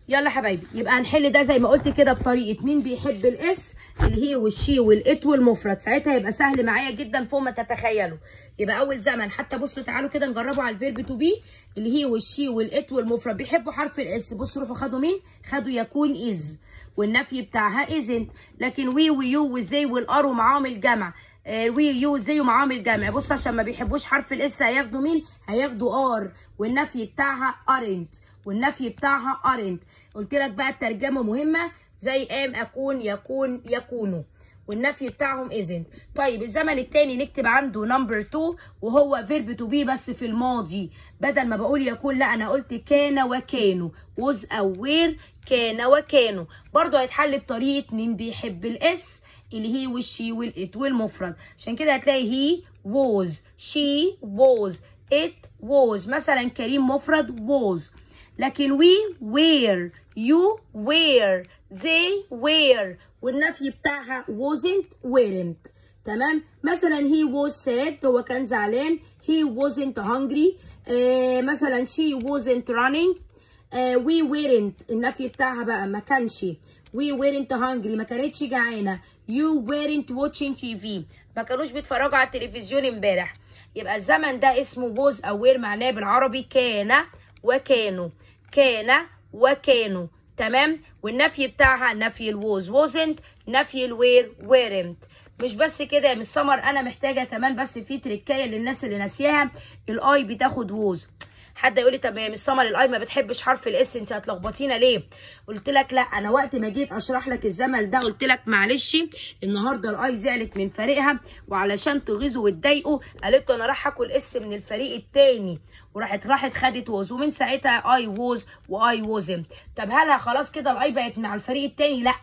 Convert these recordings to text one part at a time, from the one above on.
يلا حبايبي يبقى هنحل ده زي ما قلت كده بطريقه مين بيحب الاس الهي والشي والات والمفرد ساعتها يبقى سهل معايا جدا فوق ما تتخيلوا يبقى اول زمن حتى بصوا تعالوا كده نجربوا على الفيرب تو بي الهي والشي والات والمفرد بيحبوا حرف الاس بصوا روحوا خدوا مين خدوا يكون از والنفي بتاعها ازنت لكن وي ويو وزي والار ومعاهم الجمع آه، وي يو زي ومعاهم الجمع بصوا عشان ما بيحبوش حرف الاس هياخدوا مين هياخدوا ار والنفي بتاعها ارنت والنفي بتاعها ارنت قلت لك بقى الترجمه مهمه زي ام اكون يكون يكونوا والنفي بتاعهم isn't طيب الزمن التاني نكتب عنده نمبر 2 وهو فيرب تو بي بس في الماضي بدل ما بقول يكون لا انا قلت كان وكانوا was او were كان وكانوا برضه هيتحل بطريقه مين بيحب الاس اللي هي والشي والات والمفرد عشان كده هتلاقي هي was she was it was مثلا كريم مفرد was لكن we were you were they were والنفي بتاعها wasn't weren't تمام مثلا he was sad هو كان زعلان he wasn't hungry آه مثلا she wasn't running آه we weren't النفي بتاعها بقى ما كانش we weren't hungry ما كانتش جعانه you weren't watching TV ما كانوش بيتفرجوا على التلفزيون امبارح يبقى الزمن ده اسمه was او were معناه بالعربي كان وكانوا كان وكانوا تمام والنفي بتاعها نفي الوز wasn't نفي الوير weren't مش بس كده يا مس سمر انا محتاجه كمان بس في تريكايه للناس اللي ناسياها الاي بتاخد ووز حد يقول لي طب يا مس سمر الاي ما بتحبش حرف الاس انت هتلخبطينا ليه قلت لك لا انا وقت ما جيت اشرح لك الزمن ده قلت لك معلش النهارده الاي زعلت من فريقها وعلشان تغيظوا وتضايقوا قالت له انا راح اكل اس من الفريق التاني وراحت راحت خدت ووز ومن ساعتها اي ووز واي ووزم طب هل خلاص كده الاي بقت مع الفريق التاني لا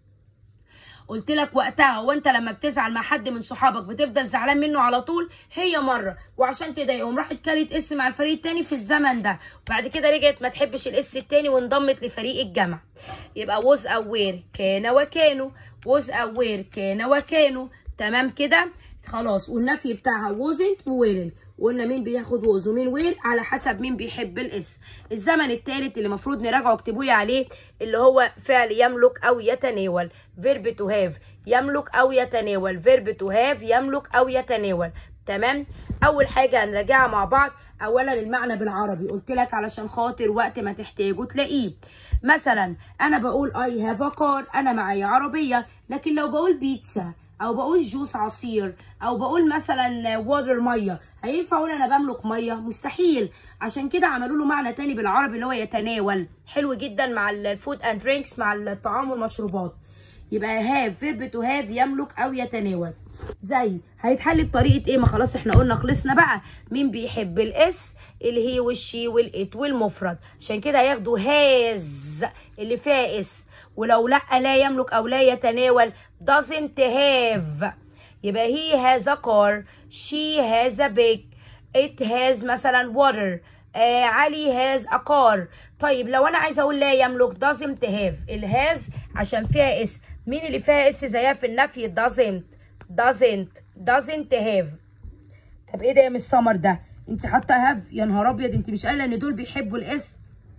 قلت لك وقتها هو انت لما بتزعل مع حد من صحابك بتفضل زعلان منه على طول هي مره وعشان تضايقهم راحت كلت اس مع الفريق التاني في الزمن ده وبعد كده رجعت ما تحبش الاس التاني وانضمت لفريق الجامعه يبقى ووز او وير كان وكانوا ووز او وير كان وكانوا تمام كده خلاص والنفي بتاعها wasn't وويرنت وقلنا مين بياخد ووز ومين وير على حسب مين بيحب الاس الزمن الثالث اللي المفروض نراجعه اكتبوا لي عليه اللي هو فعل يملك او يتناول فيرب تو هاف يملك او يتناول فيرب تو هاف يملك او يتناول تمام اول حاجه هنراجعها مع بعض اولا المعنى بالعربي قلت لك علشان خاطر وقت ما تحتاجه تلاقيه مثلا انا بقول اي هاف ا كار انا معايا عربيه لكن لو بقول بيتزا او بقول جوس عصير او بقول مثلا واتر ميه هينفع اقول انا بملك ميه مستحيل عشان كده عملوا له معنى تاني بالعربي اللي هو يتناول حلو جدا مع الفود اند درينكس مع الطعام والمشروبات يبقى هاف فيرب تو هاف يملك او يتناول زي هيتحل بطريقه ايه ما خلاص احنا قلنا خلصنا بقى مين بيحب الاس اللي هي والشي والات والمفرد عشان كده هياخدوا هاز اللي فيها اس ولو لا لا يملك او لا يتناول doesn't have يبقى he has a car she has a bag it has مثلا water آه علي has a car طيب لو انا عايزه اقول لا يملك doesn't have ال has عشان فيها اس مين اللي فيها اس زيها في النفي doesn't doesn't doesn't have طب ايه ده يا مس سمر ده انت حاطه هاف يا نهار ابيض انت مش قايله ان دول بيحبوا الاس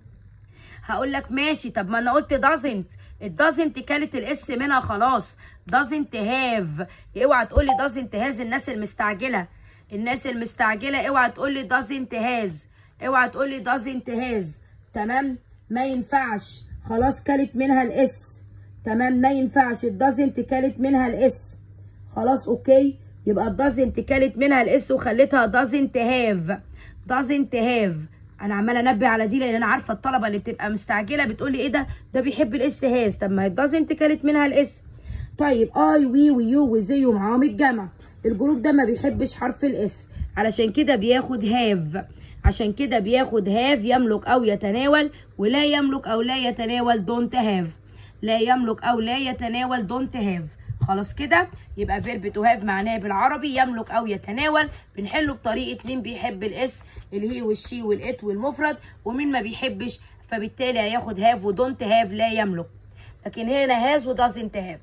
هقول لك ماشي طب ما انا قلت doesn't it doesn't كانت الاس منها خلاص doesn't have اوعى تقول لي doesn't has الناس المستعجله الناس المستعجله اوعى تقول لي doesn't has اوعى تقول لي doesn't has تمام ما ينفعش خلاص كلت منها الاس تمام ما ينفعش it doesn't كلت منها الاس خلاص اوكي يبقى it doesn't كلت منها الاس وخليتها doesn't have doesn't have انا عماله انبه على دي لان انا عارفه الطلبه اللي بتبقى مستعجله بتقول لي ايه ده ده بيحب الاس هاز طب ما it doesn't كلت منها الاس طيب اي وي ويو وزي ومعاهم الجمع الجروب ده ما بيحبش حرف الاس علشان كده بياخد هاف عشان كده بياخد هاف يملك او يتناول ولا يملك او لا يتناول دونت هاف لا يملك او لا يتناول دونت هاف خلاص كده يبقى فيرب تو هاف معناه بالعربي يملك او يتناول بنحله بطريقه مين بيحب الاس اللي هي والشي والات والمفرد ومين ما بيحبش فبالتالي هياخد هاف ودونت هاف لا يملك لكن هنا هاز ودازنت هاف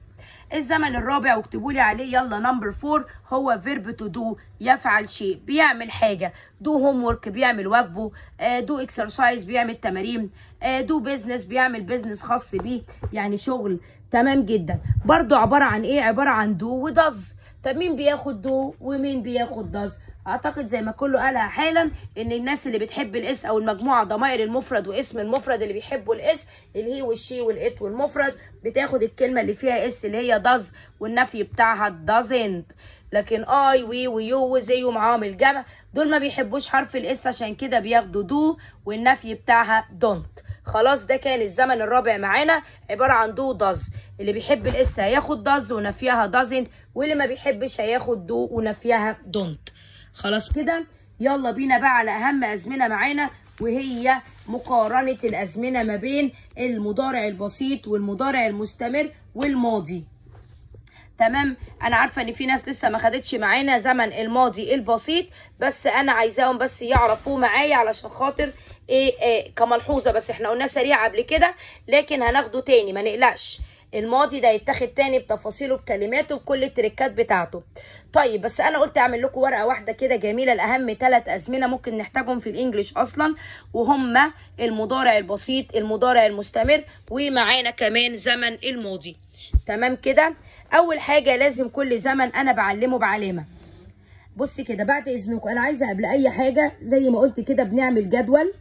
الزمن الرابع واكتبوا لي عليه يلا نمبر فور هو فيرب تو دو يفعل شيء بيعمل حاجه دو هوم ورك بيعمل واجبه دو اكسرسايز بيعمل تمارين دو بيزنس بيعمل بيزنس خاص بيه يعني شغل تمام جدا برضو عباره عن ايه عباره عن دو وداز طب مين بياخد دو ومين بياخد داز اعتقد زي ما كله قالها حالا ان الناس اللي بتحب الاس او المجموعه ضمائر المفرد واسم المفرد اللي بيحبوا الاس الهي والشي والات والمفرد بتاخد الكلمه اللي فيها اس اللي هي داز والنفي بتاعها doesn't لكن اي وي ويو وزي ومعاهم الجمع دول ما بيحبوش حرف الاس عشان كده بياخدوا دو والنفي بتاعها don't خلاص ده كان الزمن الرابع معانا عباره عن دو داز اللي بيحب الاس هياخد داز ونفيها doesn't واللي ما بيحبش هياخد دو ونفيها don't خلاص كده يلا بينا بقى على اهم ازمنه معانا وهي مقارنه الازمنه ما بين المضارع البسيط والمضارع المستمر والماضي تمام انا عارفه ان في ناس لسه ما خدتش معانا زمن الماضي البسيط بس انا عايزاهم بس يعرفوه معايا علشان خاطر ايه, إيه كملحوظه بس احنا قلنا سريع قبل كده لكن هناخده تاني ما نقلقش الماضي ده يتاخد تاني بتفاصيله بكلماته بكل التريكات بتاعته طيب بس انا قلت اعمل لكم ورقه واحده كده جميله لاهم ثلاث ازمنه ممكن نحتاجهم في الانجليش اصلا وهم المضارع البسيط المضارع المستمر ومعانا كمان زمن الماضي تمام كده اول حاجه لازم كل زمن انا بعلمه بعلامه بصي كده بعد اذنكم انا عايزه قبل اي حاجه زي ما قلت كده بنعمل جدول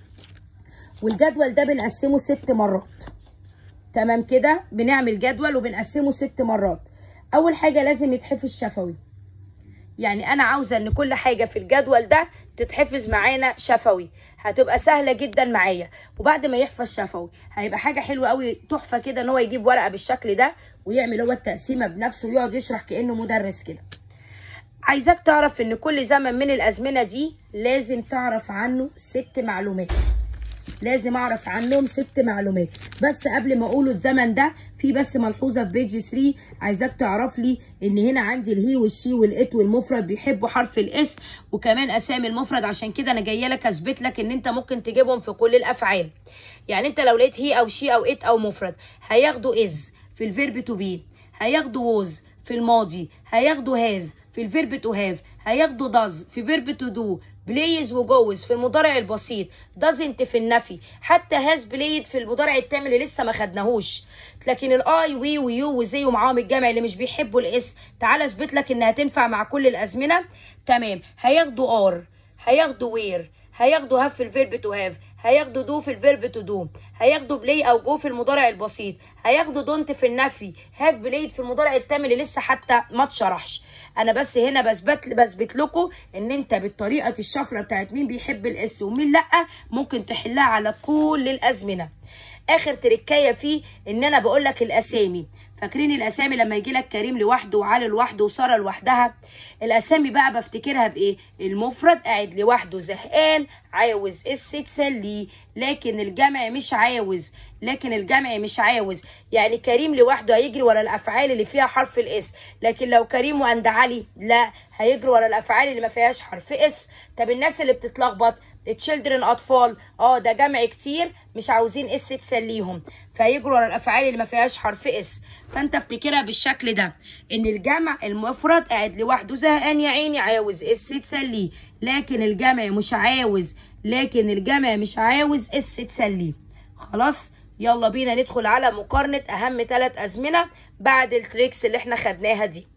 والجدول ده بنقسمه ست مرات تمام كده بنعمل جدول وبنقسمه ست مرات اول حاجه لازم يتحفظ شفوي يعني انا عاوزه ان كل حاجه في الجدول ده تتحفظ معانا شفوي هتبقى سهله جدا معايا وبعد ما يحفظ شفوي هيبقى حاجه حلوه قوي تحفه كده ان هو يجيب ورقه بالشكل ده ويعمل هو التقسيمه بنفسه ويقعد يشرح كانه مدرس كده عايزاك تعرف ان كل زمن من الازمنه دي لازم تعرف عنه ست معلومات لازم اعرف عنهم ست معلومات بس قبل ما اقوله الزمن ده في بس ملحوظه في بيج 3 عايزاك تعرف لي ان هنا عندي الهي والشي والات والمفرد بيحبوا حرف الاس وكمان اسامي المفرد عشان كده انا جايه لك اثبت لك ان انت ممكن تجيبهم في كل الافعال يعني انت لو لقيت هي او شي او ات او مفرد هياخدوا از في الفيرب تو بي هياخدوا ووز في الماضي هياخدوا هاز في الفيرب تو هاف هياخدوا داز في فيرب تو دو بلايز وجوز في المضارع البسيط دازنت في النفي حتى هاز بلايد في المضارع التام اللي لسه ما خدناهوش لكن الاي وي ويو وزي ومعاهم الجمع اللي مش بيحبوا الاس تعال اثبت لك انها تنفع مع كل الازمنه تمام هياخدوا ار هياخدوا وير هياخدوا هاف في الفيرب تو هاف هياخدوا دو في الفيرب تو دو هياخدوا بلاي او جو في المضارع البسيط هياخدوا دونت في النفي هاف بلايد في المضارع التام اللي لسه حتى ما اتشرحش انا بس هنا بثبت بثبت لكم ان انت بالطريقه الشفره بتاعت مين بيحب الاس ومين لا ممكن تحلها على كل الازمنه اخر تركايه فيه ان انا بقول لك الاسامي فاكرين الاسامي لما يجي لك كريم لوحده وعلي لوحده وساره لوحدها الاسامي بقى بفتكرها بايه المفرد قاعد لوحده زهقان عاوز اس تسليه لكن الجمع مش عاوز لكن الجمع مش عاوز يعني كريم لوحده هيجري ورا الافعال اللي فيها حرف الاس لكن لو كريم وعند علي لا هيجري ورا الافعال اللي ما فيهاش حرف اس طب الناس اللي بتتلخبط تشيلدرن اطفال اه ده جمع كتير مش عاوزين اس تسليهم فيجروا ورا الافعال اللي ما فيهاش حرف اس فانت افتكرها بالشكل ده ان الجمع المفرد قاعد لوحده زهقان يا عيني عاوز اس تسليه لكن الجمع مش عاوز لكن الجمع مش عاوز اس تسليه خلاص يلا بينا ندخل على مقارنة أهم ثلاث أزمنة بعد التريكس اللي احنا خدناها دي